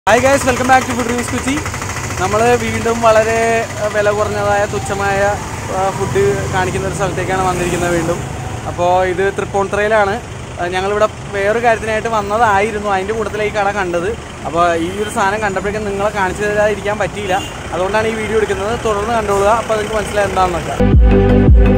Hi guys welcome back to food reviews കുച്ചി നമ്മൾ വീണ്ടും വളരെ അഹ്, വില കുറഞ്ഞതായ തുച്ഛമായ അഹ്, ഫുഡ് കാണിക്കുന്ന ഒരു സ്ഥലത്തേക്കാണ് വന്നിരിക്കുന്നത് വീണ്ടും അപ്പോൾ ഇത് തൃപ്പൂണിത്തുറയിലാണ് അഹ്, ഞങ്ങളിവിടെ വേറൊരു കാര്യത്തിനായിട്ട് വന്നതായിരുന്നു അതിൻ്റെ കൂട്ടത്തിലേക്ക് കട കണ്ടത് അപ്പോൾ ഈ ഒരു സാധനം കണ്ടപ്പോഴേക്കും നിങ്ങളെ കാണിച്ചു തരാതിരിക്കാൻ പറ്റിയില്ല അതുകൊണ്ടാണ് ഈ വീഡിയോ എടുക്കുന്നത് തുടർന്ന് കണ്ടുകൊള്ളുക അപ്പോൾ നിങ്ങൾക്ക് മനസ്സിലായി എന്താണെന്നൊക്കെ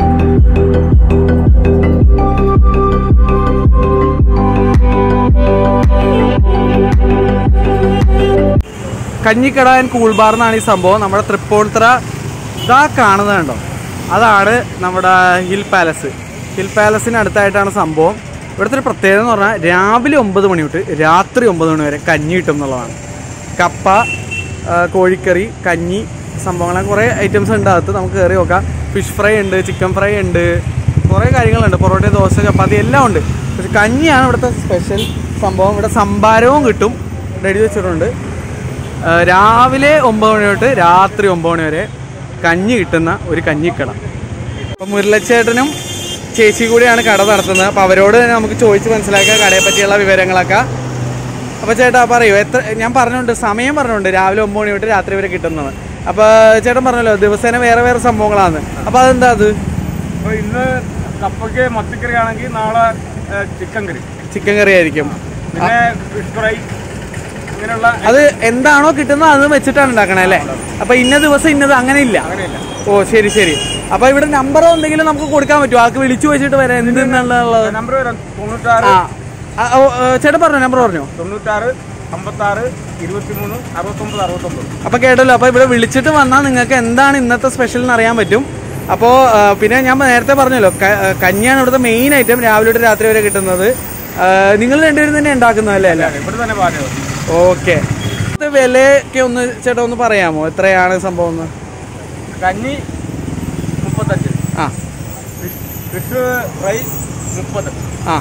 കഞ്ഞിക്കട ആൻഡ് കൂൾ ബാർ എന്നാണ് ഈ സംഭവം നമ്മുടെ തൃപ്പൂണിത്തറ ഇതാ കാണുന്നത് കണ്ടോ അതാണ് നമ്മുടെ ഹിൽ പാലസ് ഹിൽ പാലസിന് അടുത്തായിട്ടാണ് സംഭവം ഇവിടുത്തെ ഒരു പ്രത്യേകത എന്ന് പറഞ്ഞാൽ രാവിലെ ഒമ്പത് മണി തൊട്ട് രാത്രി ഒമ്പത് മണി വരെ കഞ്ഞി കിട്ടും എന്നുള്ളതാണ് കപ്പ ആ, കോഴിക്കറി കഞ്ഞി സംഭവങ്ങളെ കുറേ ഐറ്റംസ് ഉണ്ട് അകത്ത് നമുക്ക് കയറി നോക്കാം ഫിഷ് ഫ്രൈ ഉണ്ട് ചിക്കൻ ഫ്രൈ ഉണ്ട് കുറേ കാര്യങ്ങളുണ്ട് പൊറോട്ട ദോശ ചപ്പാത്തി എല്ലാം ഉണ്ട് പക്ഷെ കഞ്ഞിയാണ് ഇവിടുത്തെ സ്പെഷ്യൽ സംഭവം ഇവിടെ സംഭാരവും കിട്ടും റെഡി വെച്ചിട്ടുണ്ട് ആ, രാവിലെ ഒമ്പത് മണി തൊട്ട് രാത്രി ഒമ്പത് മണി വരെ കഞ്ഞി കിട്ടുന്ന ഒരു കഞ്ഞിക്കട അപ്പം മുരളച്ചേട്ടനും ചേച്ചി കൂടിയാണ് കട നടത്തുന്നത് അപ്പോൾ അവരോട് തന്നെ നമുക്ക് ചോദിച്ച് മനസ്സിലാക്കുക കടയെ പറ്റിയുള്ള വിവരങ്ങളൊക്കെ അപ്പോൾ ചേട്ടാ പറയൂ എത്ര ഞാൻ പറഞ്ഞുണ്ട് സമയം പറഞ്ഞുണ്ട് രാവിലെ ഒമ്പത് മണി തൊട്ട് രാത്രി വരെ കിട്ടുന്നത് അപ്പോൾ ചേട്ടൻ പറഞ്ഞല്ലോ ദിവസേന വേറെ വേറെ സംഭവങ്ങളാണ് അപ്പോൾ അതെന്താ അത് അപ്പൊ ഇന്ന് കപ്പയ്ക്ക് മത്തിക്കറി ആണെങ്കിൽ നാളെ ഏ, ചിക്കൻ കറി ചിക്കൻ കറി ആയിരിക്കും പിന്നെ ഫിഷ് ഫ്രൈ ഇങ്ങനെയുള്ള അത് എന്താണോ കിട്ടുന്നത് അത് വെച്ചിട്ടാണ് ഉണ്ടാക്കണേ അല്ലേ അപ്പോൾ ഇന്ന ദിവസം ഇന്നത് അങ്ങനെ ഇല്ല അങ്ങനെയില്ല ഓ ശരി ശരി അപ്പൊ ഇവിടെ നമ്പറോ എന്തെങ്കിലും നമുക്ക് കൊടുക്കാൻ പറ്റുമോ ആൾക്ക് വിളിച്ചു വെച്ചിട്ട് വരാം എന്തെന്നുള്ളത് നമ്പർ വരാം തൊണ്ണൂറ്റാറ് ആ ആ, ഓ, ഏ, ചേട്ടൻ പറഞ്ഞോ നമ്പർ പറഞ്ഞോ തൊണ്ണൂറ്റാറ് അമ്പത്താറ് ഇരുപത്തിമൂന്ന് അറുപത്തൊമ്പത് അറുപത്തൊമ്പത് അപ്പൊ കേട്ടല്ലോ അപ്പൊ ഇവിടെ വിളിച്ചിട്ട് വന്നാൽ നിങ്ങൾക്ക് എന്താണ് ഇന്നത്തെ സ്പെഷ്യൽ എന്ന് അറിയാൻ പറ്റും അപ്പോ ആ, പിന്നെ ഞാൻ നേരത്തെ പറഞ്ഞല്ലോ ക- ആ, കഞ്ഞിയാണ് ഇവിടുത്തെ മെയിൻ ഐറ്റം രാവിലെ തൊട്ട് രാത്രി വരെ കിട്ടുന്നത് ആ, നിങ്ങൾ രണ്ടുപേരും തന്നെ ഉണ്ടാക്കുന്നതല്ലേ അല്ലേ ഇവിടെ തന്നെ പറഞ്ഞത് ഓക്കെ വിലയൊക്കെ ഒന്ന് ചേട്ടാ ഒന്ന് പറയാമോ എത്രയാണ് സംഭവം എന്ന് കഞ്ഞി മുപ്പത്തഞ്ച് ആ ഫിഷ് ഫിഷ് ഫ്രൈ മുപ്പത് ആ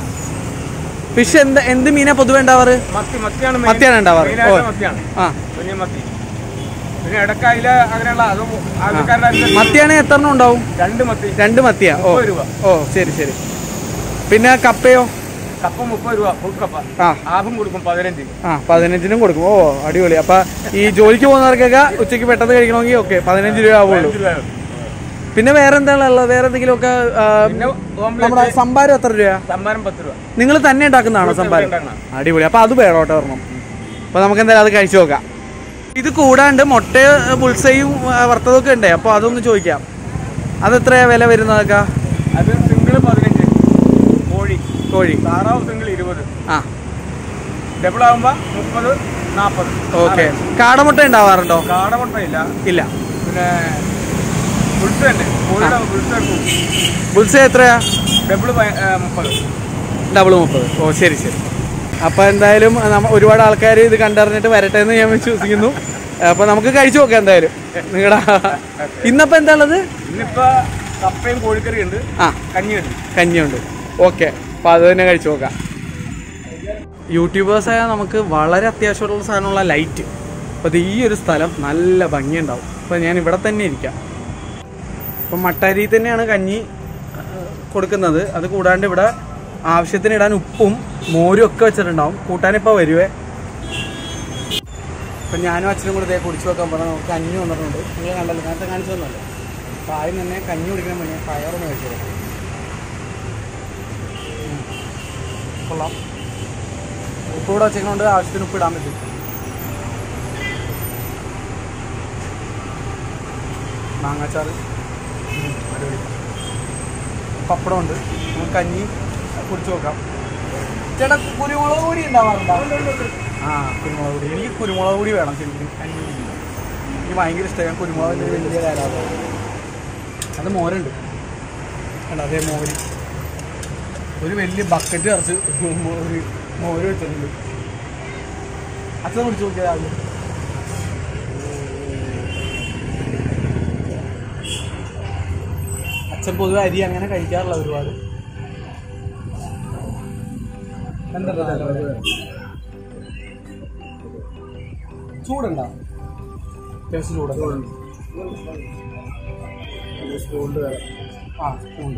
ഫിഷ് എന്ത് എന്ത് മീനാ പൊതുവെ ഉണ്ടാവാറ് മത്തി മത്തിയാണ് main. മത്തിയാണ് ഉണ്ടാവാറ് main ആയിട്ട് ഓ. മത്തിയാണ് ആ കുഞ്ഞി മത്തി പിന്നെ ഇടക്കയില അങ്ങനെയുള്ള അതും ആൾക്കാരുടെ അനുസരിച്ച് മത്തിയാണെങ്കിൽ എത്ര എണ്ണം ഉണ്ടാവും രണ്ട് മത്തി രണ്ട് മത്തിയാ ഓ മുപ്പത് രൂപ ഓ ശരി ശരി പിന്നെ കപ്പയോ കപ്പ മുപ്പത് രൂപ ഫുൾ കപ്പ ആ ആഭം കൊടുക്കും പതിനഞ്ച് ആ പതിനഞ്ചിനും കൊടുക്കും ഓ അടിപൊളി അപ്പൊ ഈ ജോലിക്ക് പോകുന്നവർക്കൊക്കെ ഉച്ചയ്ക്ക് പെട്ടെന്ന് കഴിക്കണമെങ്കിൽ ഓക്കെ പതിനഞ്ച് രൂപ ആവുള്ളൂ പതിനഞ്ച് രൂപ പിന്നെ വേറെ എന്താണ് ഉള്ളത് വേറെ എന്തെങ്കിലും ഒക്കെ പിന്നെ നമ്മുടെ ഓംലെറ്റ് സംഭാരം എത്ര രൂപ സമ്മാനം പത്ത് രൂപ നിങ്ങൾ തന്നെ ഉണ്ടാക്കുന്നതാണോ സംഭാരം ഉണ്ടാക്കണം. അടിപൊളി അപ്പൊ അത് വേണം കേട്ടോ ഒരെണ്ണം അപ്പൊ നമുക്ക് എന്തായാലും അത് കഴിച്ചു നോക്കാം ഇത് കൂടാണ്ട് മുട്ട ബുൾസയും വറുത്തതൊക്കെ ഉണ്ടേ അപ്പൊ അതൊന്ന് ചോദിക്കാം അത് എത്രയാ വില വരുന്നതൊക്കെ അത് സിംഗിൾ പതിനഞ്ച് കോഴി കോഴി താറാവ് സിംഗിൾ ഇരുപത് ആ ഡബിൾ ആകുമ്പോ മുപ്പത് നാൽപ്പത് ഓക്കെ കാടമുട്ട ഉണ്ടാവാറുണ്ടോ കാടമുട്ടയില്ല ഇല്ല പിന്നെ ബുൾസ് ഉണ്ട് കോഴിയുടെ ബുൾസ് ബുൾസ എത്രയാ ഡബിൾ മുപ്പത് ഡബിൾ മുപ്പത് ഓ ശരി ശരി അപ്പോൾ എന്തായാലും നമ്മ ഒരുപാട് ആൾക്കാർ ഇത് കണ്ടറിഞ്ഞിട്ട് വരട്ടെ എന്ന് ഞാൻ വിശ്വസിക്കുന്നു അപ്പോൾ നമുക്ക് കഴിച്ചു നോക്കാം എന്തായാലും നിങ്ങളുടെ ഇന്നപ്പോൾ എന്താ ഉള്ളത് ഇന്നിപ്പോ കപ്പയും കോഴിക്കറി ഉണ്ട് ആ കഞ്ഞിയുണ്ട് കഞ്ഞിയുണ്ട് ഓക്കെ അപ്പോൾ അത് തന്നെ കഴിച്ചു നോക്കാം യൂട്യൂബേഴ്സായ നമുക്ക് വളരെ അത്യാവശ്യമുള്ള സാധനമുള്ള ലൈറ്റ് അപ്പോൾ ഇത് ഈ ഒരു സ്ഥലം നല്ല ഭംഗിയുണ്ടാവും അപ്പോൾ ഞാൻ ഇവിടെ തന്നെ ഇരിക്കാം അപ്പം മട്ടാരി തന്നെയാണ് കഞ്ഞി ആ, കൊടുക്കുന്നത് അത് കൂടാണ്ട് ഇവിടെ ആവശ്യത്തിന് ഇടാൻ ഉപ്പും മോരും ഒക്കെ വെച്ചിട്ടുണ്ടാവും കൂട്ടാനിപ്പോൾ വരുവേ അപ്പം ഞാനും അച്ഛനും കൂടെ ഇതേ കുടിച്ചു വെക്കാൻ പറഞ്ഞാൽ നമുക്ക് കഞ്ഞി വന്നിട്ടുണ്ട് നിങ്ങൾ കണ്ടല്ലോ നേരത്തെ കാണിച്ചു തന്നല്ലോ അപ്പോൾ ആദ്യം തന്നെ കഞ്ഞി കുടിക്കണം മുന്നേ പയറൊന്ന് കഴിച്ചു കൊള്ളാം ഉപ്പ് കൂടെ വെച്ചേക്കൊണ്ട് ആവശ്യത്തിന് ഉപ്പ് ഇടാൻ പറ്റും മാങ്ങാച്ചാറ് ഉം, അടിപൊളി പപ്പടമുണ്ട് നമുക്ക് കഞ്ഞി കുടിച്ചു നോക്കാം ചേട്ടാ കുരുമുളക് പൊടി ഉണ്ടാവാറുണ്ടോ ആ കുരുമുളക് പൊടി എനിക്ക് കുരുമുളക് പൊടി വേണം ശരിക്കും കഞ്ഞി കുടിക്കാൻ. എനിക്ക് ഭയങ്കര ഇഷ്ടമാണ് ഞാൻ കുരുമുളകിൻ്റെ ഒരു വലിയ കാലാവസ്ഥ അത് മോരുണ്ട് കണ്ടോ അതേ മോര് ഒരു വലിയ ബക്കറ്റ് നിറച്ച് ഒരു മോര് വെച്ചിട്ടുണ്ട് അച്ഛൻ കുടിച്ചു നോക്കിയാൽ രാവിലെ അച്ഛൻ പൊതുവെ അരി അങ്ങനെ കഴിക്കാറില്ല ഒരുപാട് എന്താ ചൂടുണ്ടോ അത്യാവശ്യം ചൂട് സ്പൂണ്ട് ആ സ്പൂണ്ട്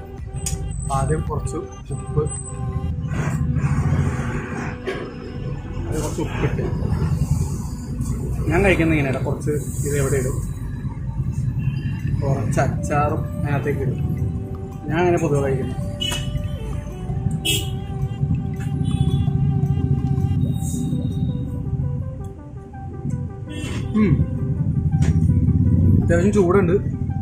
ആദ്യം കുറച്ച് ഉപ്പ് അത് കുറച്ച് ഉപ്പിട്ട് ഞാൻ കഴിക്കുന്ന ഇങ്ങനെയാണ് കുറച്ച് ഇത് എവിടെ ഇടും കുറച്ച് അച്ചാറും അതിനകത്തേക്ക് ഇടും ഞാൻ അങ്ങനെ പൊതുവെ കഴിക്കുന്നു ഉം. അത്യാവശ്യം ചൂടുണ്ട്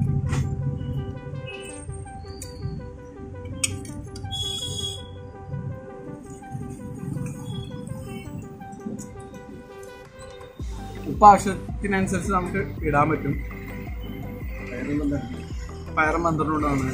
ഉപ്പ് ആവശ്യത്തിനനുസരിച്ച് നമുക്ക് ഇടാൻ പറ്റും പയറും പന്ത്രണ്ടുണ്ടാണ്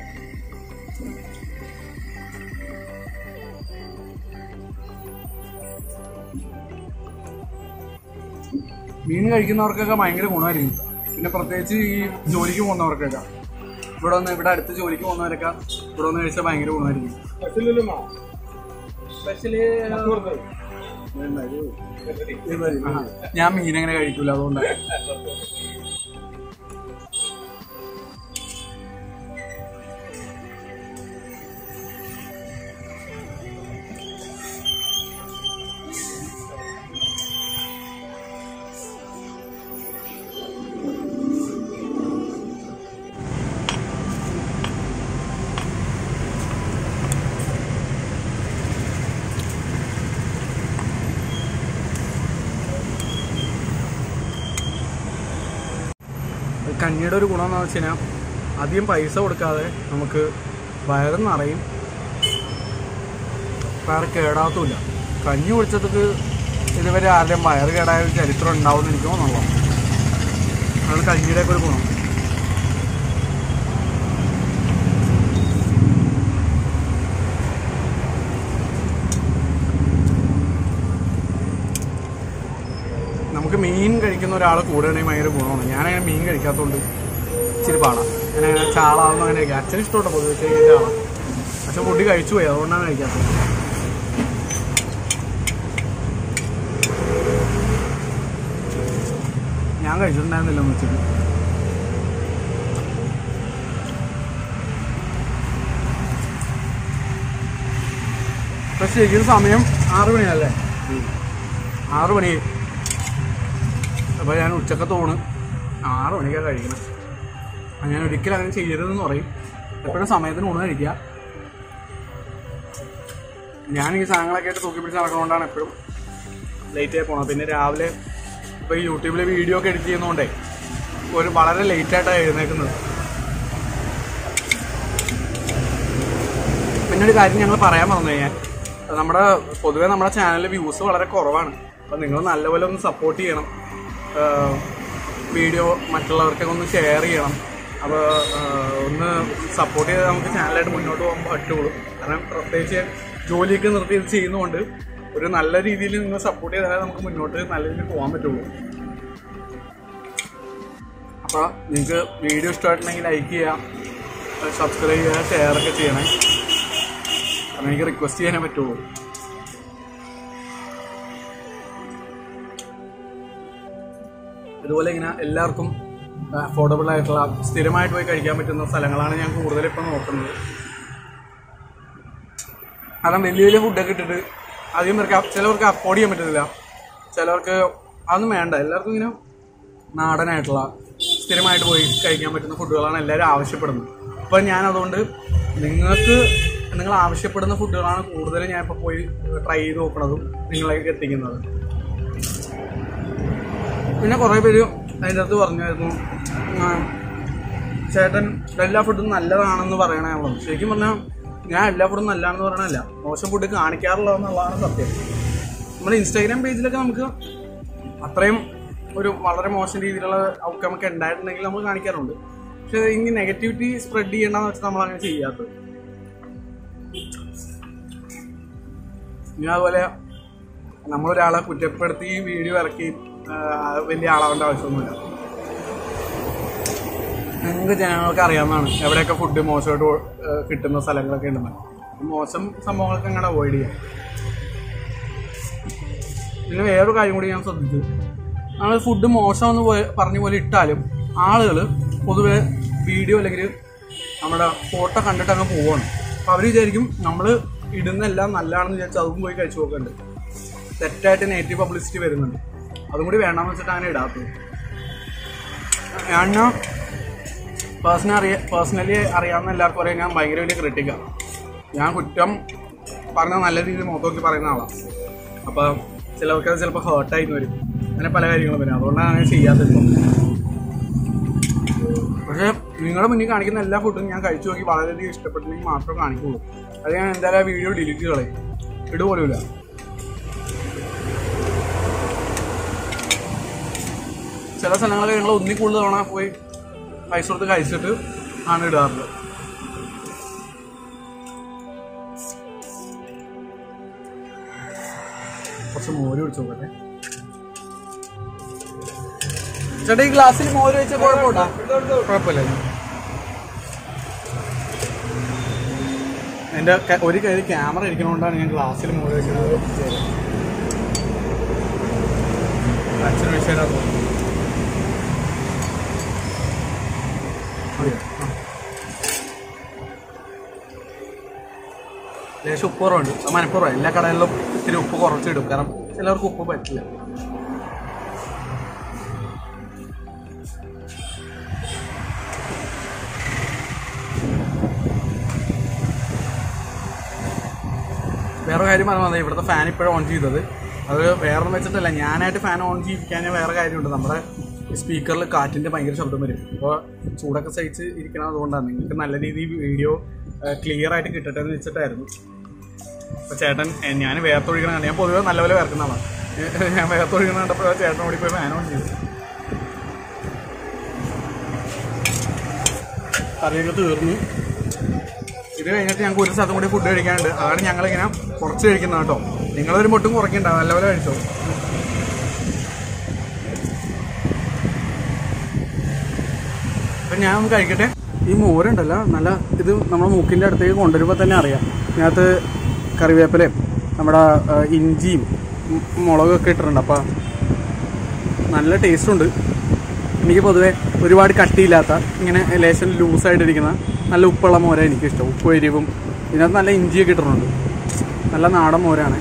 മീൻ കഴിക്കുന്നവർക്കൊക്കെ ഭയങ്കര ഗുണമായിരിക്കും പിന്നെ പ്രത്യേകിച്ച് ഈ ജോലിക്ക് പോകുന്നവർക്കൊക്കെ ഇവിടെ വന്ന് ഇവിടെ അടുത്ത് ജോലിക്ക് പോകുന്നവരൊക്കെ ഇവിടെ വന്ന് കഴിച്ചാൽ ഭയങ്കര ഗുണമായിരിക്കും സ്പെഷ്യലിലുമാ സ്പെഷ്യലി ഞാൻ മീൻ അങ്ങനെ കഴിക്കൂല അതുകൊണ്ടാണ് കഞ്ഞിയുടെ ഒരു ഗുണം എന്ന് വെച്ച് കഴിഞ്ഞാൽ അധികം പൈസ കൊടുക്കാതെ നമുക്ക് വയറും നിറയും വയറ് കേടാകത്തുമില്ല കഞ്ഞി കുടിച്ചതൊക്കെ ഇതുവരെ ആരുടെയും വയറ് കേടായ ഒരു ചരിത്രം ഉണ്ടാവും എനിക്ക് തോന്നുന്നു അതാണ് കഞ്ഞിയുടെ ഒക്കെ ഒരു ഗുണം നമുക്ക് മീൻ കഴിക്കുന്ന ഒരാൾ കൂടെ ഉണ്ടെങ്കിൽ ഭയങ്കര ഗുണമാണ് ഞാനങ്ങനെ മീൻ കഴിക്കാത്തതുകൊണ്ട് ഇച്ചിരി പാടാം ഞാൻ അങ്ങനെ ചാളാവുന്ന അങ്ങനെ കഴിക്കാം അച്ഛന് ഇഷ്ടമുണ്ട് പൊതുവെ കഴിക്കാൻ ചാള പക്ഷെ ഫുഡ് കഴിച്ചു പോയി അതുകൊണ്ടാണ് കഴിക്കാത്തത് ഞാൻ കഴിച്ചിട്ടുണ്ടായിരുന്നില്ല എന്ന് വെച്ചിട്ട് ഇപ്പൊ ശരിക്കും സമയം ആറ് മണിയല്ലേ ആറ് മണി അപ്പോൾ ഞാൻ ഉച്ചക്കത്തെ ഊണ് ആറ് മണിക്കാണ് കഴിക്കുന്നത് അത് ഞാൻ ഒരിക്കലും അങ്ങനെ ചെയ്യരുതെന്ന് പറയും എപ്പോഴും സമയത്തിന് ഊണ് കഴിക്കുക ഞാൻ ഈ സാധനങ്ങളൊക്കെ ആയിട്ട് തൂക്കി പിടിച്ച് നടക്കുന്നതുകൊണ്ടാണ് എപ്പോഴും ലേറ്റ് ആയി പോണത് പിന്നെ രാവിലെ ഇപ്പോൾ ഈ യൂട്യൂബിൽ വീഡിയോ ഒക്കെ എഡിറ്റ് ചെയ്യുന്നതുകൊണ്ടേ ഒരു വളരെ ലേറ്റ് ആയിട്ടാണ് എഴുന്നേക്കുന്നത് പിന്നെ ഒരു കാര്യം ഞങ്ങൾ പറയാൻ മറന്നു കഴിഞ്ഞാൽ നമ്മുടെ പൊതുവേ നമ്മുടെ ചാനലിൽ വ്യൂസ് വളരെ കുറവാണ് അപ്പോൾ നിങ്ങൾ നല്ലപോലെ ഒന്ന് സപ്പോർട്ട് ചെയ്യണം വീഡിയോ മറ്റുള്ളവർക്കൊക്കെ ഒന്ന് ഷെയർ ചെയ്യണം അപ്പോൾ ഒന്ന് സപ്പോർട്ട് ചെയ്ത് നമുക്ക് ചാനലായിട്ട് മുന്നോട്ട് പോകാൻ പറ്റുള്ളൂ കാരണം പ്രത്യേകിച്ച് ജോലിയൊക്കെ നിർത്തി ഇത് ചെയ്യുന്നതുകൊണ്ട് ഒരു നല്ല രീതിയിൽ നിങ്ങൾ സപ്പോർട്ട് ചെയ്താലേ നമുക്ക് മുന്നോട്ട് നല്ല രീതിയിൽ പോകാൻ പറ്റുള്ളൂ അപ്പോൾ നിങ്ങൾക്ക് വീഡിയോ ഇഷ്ടമായിട്ടുണ്ടെങ്കിൽ ലൈക്ക് ചെയ്യുക സബ്സ്ക്രൈബ് ചെയ്യുക ഷെയർ ഒക്കെ ചെയ്യണേ കാരണം എനിക്ക് റിക്വസ്റ്റ് ചെയ്യാനേ പറ്റുള്ളൂ ഇതുപോലെ ഇങ്ങനെ എല്ലാവർക്കും അഫോർഡബിൾ ആയിട്ടുള്ള സ്ഥിരമായിട്ട് പോയി കഴിക്കാൻ പറ്റുന്ന സ്ഥലങ്ങളാണ് ഞാൻ കൂടുതൽ ഇപ്പം നോക്കുന്നത് കാരണം വലിയ വലിയ ഫുഡൊക്കെ ഇട്ടിട്ട് അധികം പേർക്ക് അ- ചിലവർക്ക് അഫോർഡ് ചെയ്യാൻ പറ്റുന്നില്ല ചിലവർക്ക് അതൊന്നും വേണ്ട എല്ലാവർക്കും ഇങ്ങനെ നാടനായിട്ടുള്ള സ്ഥിരമായിട്ട് പോയി കഴിക്കാൻ പറ്റുന്ന ഫുഡുകളാണ് എല്ലാവരും ആവശ്യപ്പെടുന്നത് അപ്പം ഞാൻ അതുകൊണ്ട് നിങ്ങൾക്ക് നിങ്ങൾ ആവശ്യപ്പെടുന്ന ഫുഡുകളാണ് കൂടുതൽ ഞാൻ ഇപ്പോൾ പോയി ട്രൈ ചെയ്ത് നോക്കണതും നിങ്ങളേക്ക് എത്തിക്കുന്നത് പിന്നെ കുറേ പേര് അതിൻ്റെ അകത്ത് പറഞ്ഞായിരുന്നു ആ, ചേട്ടൻ എല്ലാ ഫുഡും നല്ലതാണെന്ന് പറയണേ ഉള്ളത് ശരിക്കും പറഞ്ഞാൽ ഞാൻ എല്ലാ ഫുഡും നല്ലതാണെന്ന് പറയണല്ല മോശം ഫുഡ് കാണിക്കാറില്ല എന്നുള്ളതാണ് സത്യം നമ്മുടെ ഇൻസ്റ്റാഗ്രാം പേജിലൊക്കെ നമുക്ക് അത്രയും ഒരു വളരെ മോശം രീതിയിലുള്ള ഔട്ട്കം ഒക്കെ ഉണ്ടായിട്ടുണ്ടെങ്കിൽ നമ്മൾ കാണിക്കാറുണ്ട് പക്ഷെ ഇങ്ങനെ നെഗറ്റിവിറ്റി സ്പ്രെഡ് ചെയ്യണ്ടെന്ന് വെച്ചാൽ നമ്മൾ അങ്ങനെ ചെയ്യാത്തത് ഇനി അതുപോലെ നമ്മളൊരാളെ കുറ്റപ്പെടുത്തി വീഡിയോ ഇറക്കി ആ, വലിയ ആളാവേണ്ട ആവശ്യമൊന്നുമില്ല നിങ്ങൾക്ക് ജനങ്ങൾക്ക് അറിയാവുന്നതാണ് എവിടെയൊക്കെ ഫുഡ് മോശമായിട്ട് ഓ- ആ, കിട്ടുന്ന സ്ഥലങ്ങളൊക്കെ ഉണ്ടെന്ന് മോശം സംഭവങ്ങളൊക്കെ അങ്ങനെ അവോയ്ഡ് ചെയ്യാം പിന്നെ വേറൊരു കാര്യം കൂടി ഞാൻ ശ്രദ്ധിച്ചു നമ്മൾ ഫുഡ് മോശമെന്ന് പോയി പറഞ്ഞ പോലെ ഇട്ടാലും ആളുകൾ പൊതുവെ വീഡിയോ അല്ലെങ്കിൽ നമ്മുടെ ഫോട്ടോ കണ്ടിട്ട് അങ്ങ് പോവാണ് അപ്പോൾ അവർ വിചാരിക്കും നമ്മൾ ഇടുന്നെല്ലാം നല്ലതാണെന്ന് വിചാരിച്ച് അതും പോയി കഴിച്ചു നോക്കുന്നുണ്ട് തെറ്റായിട്ട് നെഗറ്റീവ് പബ്ലിസിറ്റി വരുന്നുണ്ട് അതും കൂടി വേണ്ടാന്ന് വെച്ചിട്ട് അങ്ങനെ ഇടാത്തത് ഞാൻ പേഴ്സണൽ അറിയ പേഴ്സണലി അറിയാവുന്ന എല്ലാവർക്കും അറിയാം ഞാൻ ഭയങ്കര വലിയ ക്രിട്ടിക്കാണ് ഞാൻ കുറ്റം പറഞ്ഞ നല്ല രീതിയിൽ മുഖത്ത് നോക്കി പറയുന്ന ആളാണ് അപ്പോൾ ചിലർക്ക് അത് ചിലപ്പോൾ ഹേർട്ടായി വരും അങ്ങനെ പല കാര്യങ്ങളും വരും അതുകൊണ്ടാണ് അങ്ങനെ ചെയ്യാത്തത് പക്ഷേ നിങ്ങളുടെ മുന്നിൽ കാണിക്കുന്ന എല്ലാ ഫുഡും ഞാൻ കഴിച്ചു നോക്കി വളരെയധികം ഇഷ്ടപ്പെട്ടെങ്കിൽ മാത്രമേ കാണിക്കുള്ളൂ അത് ഞാൻ എന്തായാലും ആ വീഡിയോ ഡിലീറ്റ് കളയും ഇടുപോലുമില്ല ചില സ്ഥലങ്ങളിൽ ഞങ്ങൾ ഒന്നി കൂടുതൽ തവണ പോയി പൈസ കൊടുത്ത് കഴിച്ചിട്ട് ആണ് ഇടാറുള്ളത് കുറച്ച് മോര് ഒഴിച്ചു നോക്കട്ടെ ചേട്ടാ ഈ ഗ്ലാസ്സിൽ മോര് വെച്ച കുഴപ്പമുണ്ടോ കുഴപ്പമില്ല എൻ്റെ ക- ഒരു കയ്യിൽ ക്യാമറ ഇരിക്കണോണ്ടാണ് ഞാൻ ഗ്ലാസ്സിൽ മോര് വെക്കുന്നത് അച്ഛന് വെച്ചാൽ ലേശം ഉപ്പ് കുറവുണ്ട് അത് മനഃപൂർവ്വം എല്ലാ കടകളിലും ഇത്തിരി ഉപ്പ് കുറച്ചിടും കാരണം ചിലർക്ക് ഉപ്പ് പറ്റില്ല വേറെ കാര്യം പറഞ്ഞത് ഇവിടുത്തെ ഫാൻ ഇപ്പോഴും ഓൺ ചെയ്തത് അത് വേറെ വെച്ചിട്ടല്ല ഞാനായിട്ട് ഫാൻ ഓൺ ചെയ്യിക്കാൻ വേറെ കാര്യമുണ്ട് നമ്മുടെ സ്പീക്കറിൽ കാറ്റിൻ്റെ ഭയങ്കര ശബ്ദം വരും അപ്പോൾ ചൂടൊക്കെ സഹിച്ച് ഇരിക്കണം അതുകൊണ്ടാണ് നിങ്ങൾക്ക് നല്ല രീതിയിൽ വീഡിയോ ക്ലിയർ ആയിട്ട് കിട്ടട്ടെ എന്ന് വെച്ചിട്ടായിരുന്നു അപ്പോൾ ചേട്ടൻ എ, ഞാൻ വേർത്തൊഴിക്കണ കണ്ടു ഞാൻ പൊതുവെ നല്ലപോലെ വേർക്കുന്ന ആളാണ് ഏ, ഞാൻ വേർത്തൊഴിക്കണ കണ്ടപ്പോൾ ചേട്ടൻ ഓടി പോയി ഫാൻ ഓൺ ചെയ്തു കറിയൊക്കെ തീർന്നു ഇത് കഴിഞ്ഞിട്ട് ഞങ്ങൾക്ക് ഒരു സ്ഥലത്തും കൂടി ഫുഡ് കഴിക്കാനുണ്ട് അതാണ് ഞങ്ങളിങ്ങനെ കുറച്ച് കഴിക്കുന്നത് കേട്ടോ നിങ്ങളൊരു മൊട്ടും കുറയ്ക്കണ്ട നല്ലപോലെ കഴിച്ചോ അപ്പം ഞാൻ ഒന്ന് കഴിക്കട്ടെ ഈ മോരുണ്ടല്ലോ നല്ല ഇത് നമ്മുടെ മൂക്കിൻ്റെ അടുത്തേക്ക് കൊണ്ടുവരുമ്പോൾ തന്നെ അറിയാം ഇതിനകത്ത് കറിവേപ്പിലയും നമ്മുടെ ആ, ഇഞ്ചിയും മു- മുളകൊക്കെ ഇട്ടിട്ടുണ്ട് അപ്പം നല്ല ടേസ്റ്റുണ്ട് എനിക്ക് പൊതുവെ ഒരുപാട് കട്ടിയില്ലാത്ത ഇങ്ങനെ ലേശം ലൂസായിട്ടിരിക്കുന്ന നല്ല ഉപ്പുള്ള മോര എനിക്കിഷ്ടം ഉപ്പ് എരിവും ഇതിനകത്ത് നല്ല ഇഞ്ചിയൊക്കെ ഇട്ടിട്ടുണ്ട് നല്ല നാടൻ മോരാണ്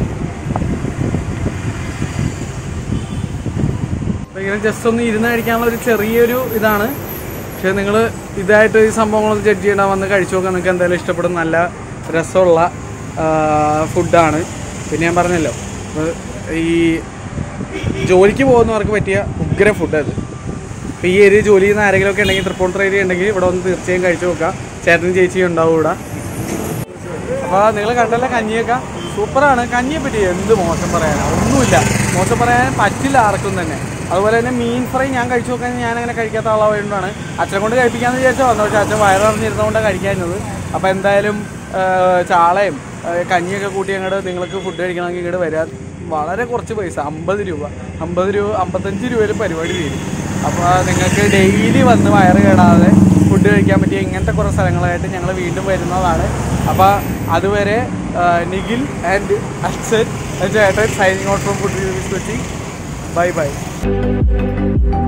അപ്പോൾ ഇങ്ങനെ ജസ്റ്റ് ഒന്ന് ഇരുന്ന് കഴിക്കാനുള്ള ഒരു ചെറിയൊരു ഇതാണ് പക്ഷേ നിങ്ങൾ ഇതായിട്ട് ഈ സംഭവങ്ങളൊന്നും ജഡ്ജ് ചെയ്യണ്ട വന്ന് കഴിച്ചു നോക്കാൻ നിങ്ങൾക്ക് എന്തായാലും ഇഷ്ടപ്പെടും നല്ല രസമുള്ള ഫുഡാണ് പിന്നെ ഞാൻ പറഞ്ഞല്ലോ അപ്പോൾ ഈ ജോലിക്ക് പോകുന്നവർക്ക് പറ്റിയ ഉഗ്ര ഫുഡ് അത് അപ്പോൾ ഈ ഏരിയ ജോലി ചെയ്യുന്ന ആരെങ്കിലും ഒക്കെ ഉണ്ടെങ്കിൽ തൃപ്പൂണിത്തുറ ഏരിയ ഉണ്ടെങ്കിൽ ഇവിടെ ഒന്ന് തീർച്ചയായും കഴിച്ചു നോക്കുക ചേട്ടനും ചേച്ചിയും ഉണ്ടാവും ഇവിടെ അപ്പോൾ നിങ്ങൾ കണ്ടല്ലോ കഞ്ഞിയൊക്കെ സൂപ്പറാണ് കഞ്ഞിയെ പറ്റി എന്ത് മോശം പറയാനാണ് ഒന്നുമില്ല മോശം പറയാൻ പറ്റില്ല ആർക്കും തന്നെ അതുപോലെ തന്നെ മീൻ ഫ്രൈ ഞാൻ കഴിച്ചു നോക്കാൻ ഞാൻ അങ്ങനെ കഴിക്കാത്ത ആളായതുകൊണ്ടാണ് അച്ഛനെ കൊണ്ട് കഴിപ്പിക്കാമെന്ന് വിചാരിച്ചാൽ വന്നു പക്ഷേ അച്ഛൻ വയറിറങ്ങിയിരുന്നതുകൊണ്ടാണ് കഴിക്കാഞ്ഞത് അപ്പോൾ എന്തായാലും ആ, ചാളയും ആ, കഞ്ഞിയൊക്കെ കൂട്ടി അങ്ങോട്ട് നിങ്ങൾക്ക് ഫുഡ് കഴിക്കണമെങ്കിൽ ഇങ്ങോട്ട് വരാൻ വളരെ കുറച്ച് പൈസ അമ്പത് രൂപ അമ്പത് രൂപ അമ്പത്തഞ്ച് രൂപയിൽ പരിപാടി തീരും അപ്പോൾ നിങ്ങൾക്ക് ഡെയിലി വന്ന് വയറ് കേടാതെ ഫുഡ് കഴിക്കാൻ പറ്റിയ ഇങ്ങനത്തെ കുറേ സ്ഥലങ്ങളായിട്ട് ഞങ്ങൾ വീണ്ടും വരുന്നതാണ് അപ്പോൾ അതുവരെ ആ, നിഖിൽ ആൻഡ് അച്ഛൻ ചേട്ടൻ signing out from food reviews Kochi bye by